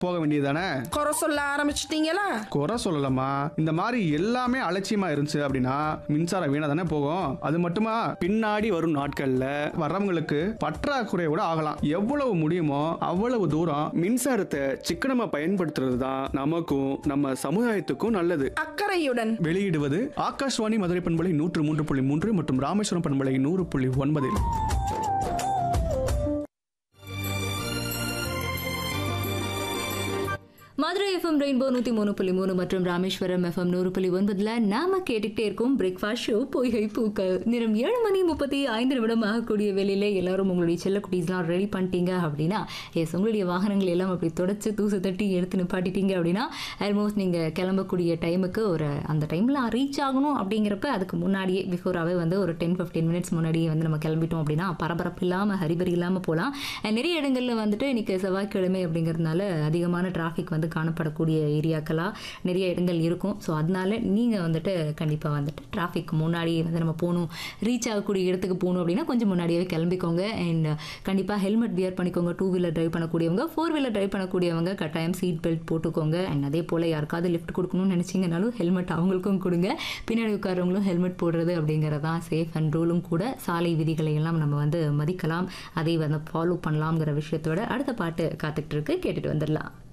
போக வேண்டியதானே குறை சொல்ல ஆரம்பிச்சிட்டீங்களா குறை சொல்லலாமா இந்த மாதிரி எல்லாமே அலட்சியமா இருந்துச்சு அப்படின்னா மின்சாரம் வீணா தானே போகும் அது மட்டுமா பின்னாடி வரும் நாட்கள்ல வர்றவங்களுக்கு பற்றாக்குறை கூட ஆகலாம் எவ்வளவு முடியுமோ அவ்வளவு தூரம் மின்சாரத்தை சிக்கனமா பயன்படுத்துறது தான் நமக்கும் நம்ம சமுதாயத்துக்கும் நல்லது அக்கறையுடன் வெளியிடுவது ஆகாஷ்வாணி மதுரை பண்பலை நூற்று மூன்று புள்ளி மூன்று மற்றும் ராமேஸ்வரம் பண்பலை நூறு புள்ளி ஒன்பதில் மதுரை எஃப்எம் ரெயின்போ நூற்றி மூணு புள்ளி மூணு மற்றும் ராமேஸ்வரம் எஃப்எம் நூறு புள்ளி ஒன்பதுல நாம கேட்டுக்கிட்டே இருக்கோம் பிரேக்ஃபாஸ்ட் ஷோ பொய்கை பூக்கள் நிறம் ஏழு மணி முப்பத்தி ஐந்து நிமிடம் ஆகக்கூடிய வேலையில எல்லாரும் உங்களுடைய செல்லக்குட்டீஸ்லாம் ரெடி பண்ணிட்டீங்க அப்படின்னா எஸ் உங்களுடைய வாகனங்கள் எல்லாம் அப்படி தொடச்சு தூசு தட்டி எடுத்து நிப்பாட்டிட்டீங்க அப்படின்னா ஆல்மோஸ்ட் நீங்கள் கிளம்பக்கூடிய டைமுக்கு ஒரு அந்த டைமில் ரீச் ஆகணும் அப்படிங்கிறப்ப அதுக்கு முன்னாடியே பிஃபோராகவே வந்து ஒரு டென் ஃபிஃப்டீன் மினிட்ஸ் முன்னாடியே வந்து நம்ம கிளம்பிட்டோம் அப்படின்னா பரபரப்பு இல்லாமல் ஹரிபரி இல்லாமல் போகலாம் நிறைய இடங்களில் வந்துட்டு இன்னைக்கு செவ்வாய்க்கிழமை அப்படிங்கிறதுனால அதிகமான டிராஃபிக் வந்து காணப்படக்கூடிய ஏரியாக்களாக நிறைய இடங்கள் இருக்கும் ஸோ அதனால நீங்கள் வந்துட்டு கண்டிப்பாக வந்துட்டு டிராஃபிக் முன்னாடியே வந்து நம்ம போகணும் ரீச் ஆகக்கூடிய இடத்துக்கு போகணும் அப்படின்னா கொஞ்சம் முன்னாடியே கிளம்பிக்கோங்க அண்ட் கண்டிப்பாக ஹெல்மெட் வியர் பண்ணிக்கோங்க டூ வீலர் டிரைவ் பண்ணக்கூடியவங்க ஃபோர் வீலர் டிரைவ் பண்ணக்கூடியவங்க கட்டாயம் சீட் பெல்ட் போட்டுக்கோங்க அண்ட் அதே போல் யாருக்காவது லிஃப்ட் கொடுக்கணும்னு நினச்சிங்கனாலும் ஹெல்மெட் அவங்களுக்கும் கொடுங்க பின்னாடி உட்காரவங்களும் ஹெல்மெட் போடுறது அப்படிங்கிறது தான் சேஃப் அண்ட் ரூலும் கூட சாலை விதிகளை எல்லாம் நம்ம வந்து மதிக்கலாம் அதை வந்து ஃபாலோ பண்ணலாம்ங்கிற விஷயத்தோட அடுத்த பாட்டு காத்துக்கிட்டு இருக்கு கேட்டுட்டு வந்துடலாம்